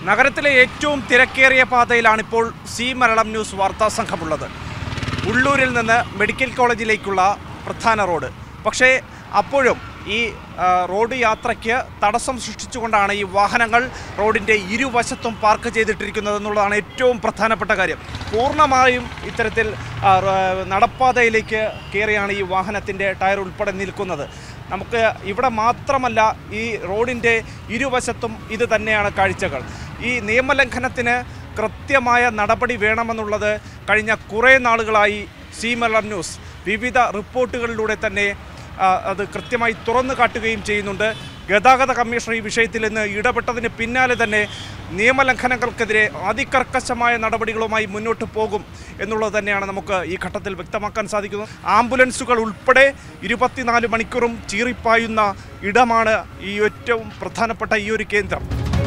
നഗരത്തിലെ ഏറ്റവും തിരക്കേറിയ പാതയിലാണിപ്പോൾ സി മലയാളം ന്യൂസ് വാർത്താ സംഘമുള്ളത് ഉള്ളൂരിൽ നിന്ന് മെഡിക്കൽ കോളേജിലേക്കുള്ള പ്രധാന റോഡ് പക്ഷേ അപ്പോഴും ഈ ആ, റോഡ് യാത്രയ്ക്ക് തടസ്സം സൃഷ്ടിച്ചുകൊണ്ടാണ് ഈ വാഹനങ്ങൾ റോഡിൻ്റെ ഇരുവശത്തും പാർക്ക് ചെയ്തിട്ടിരിക്കുന്നത് എന്നുള്ളതാണ് ഏറ്റവും പ്രധാനപ്പെട്ട കാര്യം പൂർണ്ണമായും ഇത്തരത്തിൽ ആ, റ- നടപ്പാതയിലേക്ക് കയറിയാണ് ഈ വാഹനത്തിൻ്റെ ടയർ ഉൾപ്പെടെ നിൽക്കുന്നത് നമുക്ക് ഇവിടെ മാത്രമല്ല ഈ റോഡിൻ്റെ ഇരുവശത്തും ഇത് തന്നെയാണ് കാഴ്ചകൾ ഈ നിയമലംഘനത്തിന് കൃത്യമായ നടപടി വേണമെന്നുള്ളത് കഴിഞ്ഞ കുറേ നാളുകളായി സി മലയാളം ന്യൂസ് വിവിധ റിപ്പോർട്ടുകളിലൂടെ തന്നെ ആ, അത് കൃത്യമായി തുറന്നു കാട്ടുകയും ചെയ്യുന്നുണ്ട് ഗതാഗത കമ്മീഷണർ ഈ വിഷയത്തിൽ ഇന്ന് ഇടപെട്ടതിന് പിന്നാലെ തന്നെ നിയമലംഘനങ്ങൾക്കെതിരെ അതികർക്കശമായ നടപടികളുമായി മുന്നോട്ട് പോകും എന്നുള്ളത് തന്നെയാണ് നമുക്ക് ഈ ഘട്ടത്തിൽ വ്യക്തമാക്കാൻ സാധിക്കുന്നത് ആംബുലൻസുകൾ ഉൾപ്പെടെ ഇരുപത്തിനാല് മണിക്കൂറും ചീറിപ്പായുന്ന ഇടമാണ് ഈ ഏറ്റവും പ്രധാനപ്പെട്ട ഈ ഒരു കേന്ദ്രം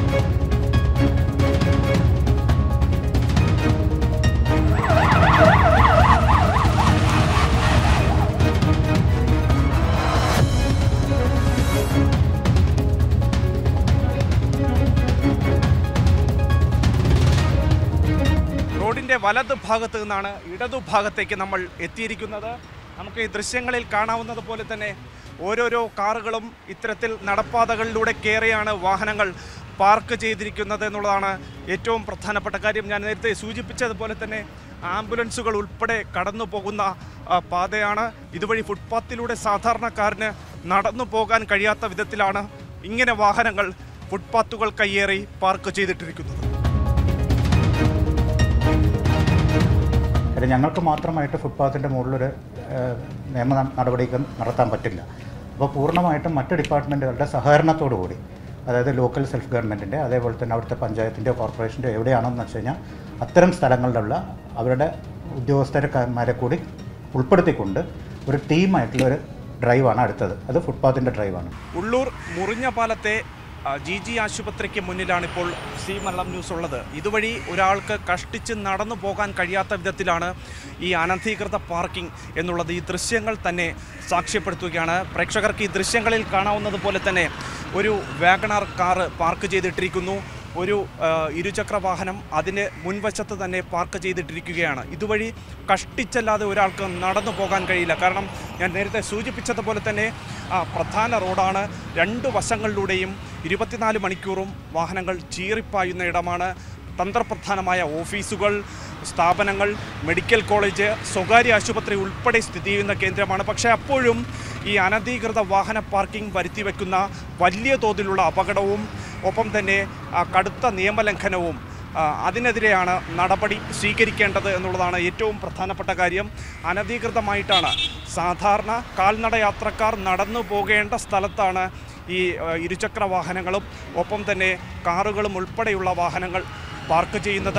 റോഡിൻ്റെ വലത് ഭാഗത്ത് നിന്നാണ് ഇടതുഭാഗത്തേക്ക് നമ്മൾ എത്തിയിരിക്കുന്നത് നമുക്ക് ഈ ദൃശ്യങ്ങളിൽ കാണാവുന്നത് പോലെ തന്നെ ഓരോരോ കാറുകളും ഇത്തരത്തിൽ നടപ്പാതകളിലൂടെ കയറിയാണ് വാഹനങ്ങൾ പാർക്ക് ചെയ്തിരിക്കുന്നത് എന്നുള്ളതാണ് ഏറ്റവും പ്രധാനപ്പെട്ട കാര്യം ഞാൻ നേരത്തെ സൂചിപ്പിച്ചതുപോലെ തന്നെ ആംബുലൻസുകൾ ഉൾപ്പെടെ കടന്നു പോകുന്ന ആ, പാതയാണ് ഇതുവഴി ഫുട്പാത്തിലൂടെ സാധാരണക്കാരന് നടന്നു പോകാൻ കഴിയാത്ത വിധത്തിലാണ് ഇങ്ങനെ വാഹനങ്ങൾ ഫുട്പാത്തുകൾ കയ്യേറി പാർക്ക് ചെയ്തിട്ടിരിക്കുന്നത് കാര്യം ഞങ്ങൾക്ക് മാത്രമായിട്ട് ഫുട്പാത്തിൻ്റെ മുകളിലൊരു ഏഹ്, നിയമ ന- നടപടികൾ നടത്താൻ പറ്റില്ല അപ്പോൾ പൂർണ്ണമായിട്ടും മറ്റ് ഡിപ്പാർട്ട്മെൻറ്റുകളുടെ സഹകരണത്തോടു കൂടി അതായത് ലോക്കൽ സെൽഫ് ഗവൺമെൻറ്റിൻ്റെ അതേപോലെ തന്നെ അവിടുത്തെ പഞ്ചായത്തിൻ്റെയോ കോർപ്പറേഷൻ്റെയോ എവിടെയാണെന്ന് വെച്ച് കഴിഞ്ഞാൽ അത്തരം സ്ഥലങ്ങളിലുള്ള അവരുടെ ഉദ്യോഗസ്ഥരന്മാരെ കൂടി ഉൾപ്പെടുത്തിക്കൊണ്ട് ഒരു ടീമായിട്ടുള്ള ഒരു ഡ്രൈവാണ് അടുത്തത് അത് ഫുട്പാത്തിൻ്റെ ഡ്രൈവാണ് ഉള്ളൂർ മുറിഞ്ഞ പാലത്തെ ആ, ജി ജി ആശുപത്രിക്ക് മുന്നിലാണ് ഇപ്പോൾ സി മലയാളം ന്യൂസ് ഉള്ളത് ഇതുവഴി ഒരാൾക്ക് കഷ്ടിച്ച് നടന്നു പോകാൻ കഴിയാത്ത വിധത്തിലാണ് ഈ അനധികൃത പാർക്കിംഗ് എന്നുള്ളത് ഈ ദൃശ്യങ്ങൾ തന്നെ സാക്ഷ്യപ്പെടുത്തുകയാണ് പ്രേക്ഷകർക്ക് ഈ ദൃശ്യങ്ങളിൽ കാണാവുന്നത് പോലെ തന്നെ ഒരു വാഗണാർ കാറ് പാർക്ക് ചെയ്തിട്ടിരിക്കുന്നു ഒരു ആ, ഇരുചക്ര വാഹനം അതിന് മുൻവശത്ത് തന്നെ പാർക്ക് ചെയ്തിട്ടിരിക്കുകയാണ് ഇതുവഴി കഷ്ടിച്ചല്ലാതെ ഒരാൾക്ക് നടന്നു പോകാൻ കഴിയില്ല കാരണം ഞാൻ നേരത്തെ സൂചിപ്പിച്ചതുപോലെ തന്നെ ആ, പ്രധാന റോഡാണ് രണ്ട് വശങ്ങളിലൂടെയും ഇരുപത്തിനാല് മണിക്കൂറും വാഹനങ്ങൾ ചീറിപ്പായുന്ന ഇടമാണ് തന്ത്രപ്രധാനമായ ഓഫീസുകൾ സ്ഥാപനങ്ങൾ മെഡിക്കൽ കോളേജ് സ്വകാര്യ ആശുപത്രി ഉൾപ്പെടെ സ്ഥിതി ചെയ്യുന്ന കേന്ദ്രമാണ് പക്ഷേ അപ്പോഴും ഈ അനധികൃത വാഹന പാർക്കിംഗ് വരുത്തിവെക്കുന്ന വലിയ തോതിലുള്ള അപകടവും ഒപ്പം തന്നെ ആ, കടുത്ത നിയമലംഘനവും ആ, അതിനെതിരെയാണ് നടപടി സ്വീകരിക്കേണ്ടത് എന്നുള്ളതാണ് ഏറ്റവും പ്രധാനപ്പെട്ട കാര്യം അനധികൃതമായിട്ടാണ് സാധാരണ കാൽനട യാത്രക്കാർ നടന്നു പോകേണ്ട സ്ഥലത്താണ് ഈ ആ, ഇരുചക്ര വാഹനങ്ങളും ഒപ്പം തന്നെ കാറുകളും ഉൾപ്പെടെയുള്ള വാഹനങ്ങൾ പാർക്ക് ചെയ്യുന്നത്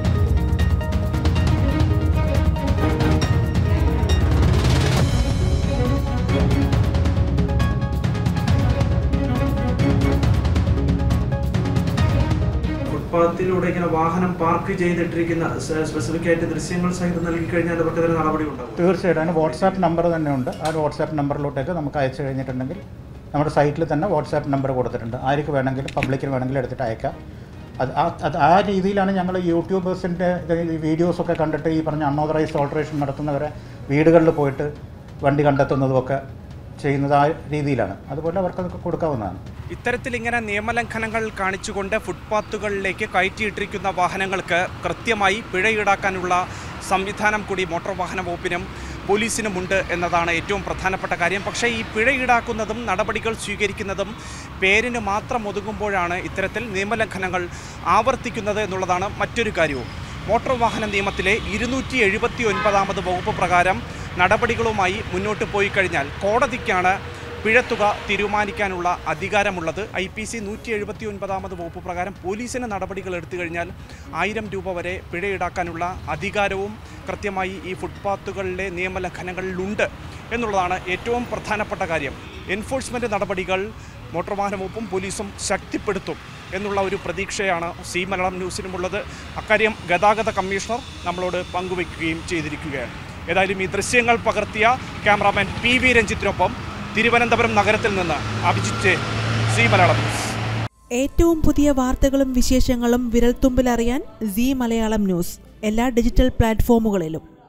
ഫുട്പാത്തിലൂടെ ഇങ്ങനെ വാഹനം പാർക്ക് ചെയ്തിട്ടിരിക്കുന്ന സ്പെസിഫിക് ആയിട്ട് ദൃശ്യങ്ങൾ സഹിതം നൽകി കഴിഞ്ഞാൽ അവർക്കെതിരെ നടപടി ഉണ്ടാവും തീർച്ചയായിട്ടും അതിന് വാട്സാപ്പ് നമ്പർ തന്നെ ഉണ്ട് ആ വാട്സാപ്പ് നമ്പറിലോട്ടേക്ക് നമുക്ക് അയച്ചു കഴിഞ്ഞിട്ടുണ്ടെങ്കിൽ നമ്മുടെ സൈറ്റിൽ തന്നെ വാട്സാപ്പ് നമ്പർ കൊടുത്തിട്ടുണ്ട് ആർക്ക് വേണമെങ്കിലും പബ്ലിക്കിന് വേണമെങ്കിലും എടുത്തിട്ട് അയക്കാം അത് ആ അത് ആ രീതിയിലാണ് ഞങ്ങൾ യൂട്യൂബേഴ്സിൻ്റെ വീഡിയോസൊക്കെ കണ്ടിട്ട് ഈ പറഞ്ഞ അൺഓതറൈസ്ഡ് ഓൾട്ടറേഷൻ നടത്തുന്നവരെ വീടുകളിൽ പോയിട്ട് വണ്ടി കണ്ടെത്തുന്നതുമൊക്കെ ചെയ്യുന്നത് ആ രീതിയിലാണ് അതുപോലെ അവർക്കതൊക്കെ കൊടുക്കാവുന്നതാണ് ഇത്തരത്തിൽ ഇങ്ങനെ നിയമലംഘനങ്ങൾ കാണിച്ചുകൊണ്ട് ഫുട്പാത്തുകളിലേക്ക് കയറ്റിയിട്ടിരിക്കുന്ന വാഹനങ്ങൾക്ക് കൃത്യമായി പിഴ ഈടാക്കാനുള്ള സംവിധാനം കൂടി മോട്ടോർ വാഹന വകുപ്പിനും പോലീസിനുമുണ്ട് എന്നതാണ് ഏറ്റവും പ്രധാനപ്പെട്ട കാര്യം പക്ഷേ ഈ പിഴ ഈടാക്കുന്നതും നടപടികൾ സ്വീകരിക്കുന്നതും പേരിന് മാത്രം ഒതുങ്ങുമ്പോഴാണ് ഇത്തരത്തിൽ നിയമലംഘനങ്ങൾ ആവർത്തിക്കുന്നത് എന്നുള്ളതാണ് മറ്റൊരു കാര്യവും മോട്ടോർ വാഹന നിയമത്തിലെ ഇരുന്നൂറ്റി എഴുപത്തി ഒൻപതാമത് വകുപ്പ് പ്രകാരം നടപടികളുമായി മുന്നോട്ട് പോയി കഴിഞ്ഞാൽ കോടതിക്കാണ് പിഴത്തുക തീരുമാനിക്കാനുള്ള അധികാരമുള്ളത് ഐ പി സി നൂറ്റി എഴുപത്തി ഒൻപതാമത് വകുപ്പ് പ്രകാരം പോലീസിന് നടപടികൾ എടുത്തു കഴിഞ്ഞാൽ ആയിരം രൂപ വരെ പിഴ ഈടാക്കാനുള്ള അധികാരവും കൃത്യമായി ഈ ഫുട്പാത്തുകളിലെ നിയമലംഘനങ്ങളിലുണ്ട് എന്നുള്ളതാണ് ഏറ്റവും പ്രധാനപ്പെട്ട കാര്യം എൻഫോഴ്സ്മെൻറ്റ് നടപടികൾ മോട്ടോർ വാഹന വകുപ്പും പോലീസും ശക്തിപ്പെടുത്തും എന്നുള്ള ഒരു പ്രതീക്ഷയാണ് സി മലയാളം ന്യൂസിനുമുള്ളത് അക്കാര്യം ഗതാഗത കമ്മീഷണർ നമ്മളോട് പങ്കുവയ്ക്കുകയും ചെയ്തിരിക്കുകയാണ് ഏതായാലും ഈ ദൃശ്യങ്ങൾ പകർത്തിയ ക്യാമറാമാൻ പി വി രഞ്ജിത്തിനൊപ്പം തിരുവനന്തപുരം നഗരത്തിൽ നിന്ന് അഭിജിത്ത് സി മലയാളം ന്യൂസ് ഏറ്റവും പുതിയ വാർത്തകളും വിശേഷങ്ങളും വിരൽത്തുമ്പിലറിയാൻ സി മലയാളം ന്യൂസ് എല്ലാ ഡിജിറ്റൽ പ്ലാറ്റ്ഫോമുകളിലും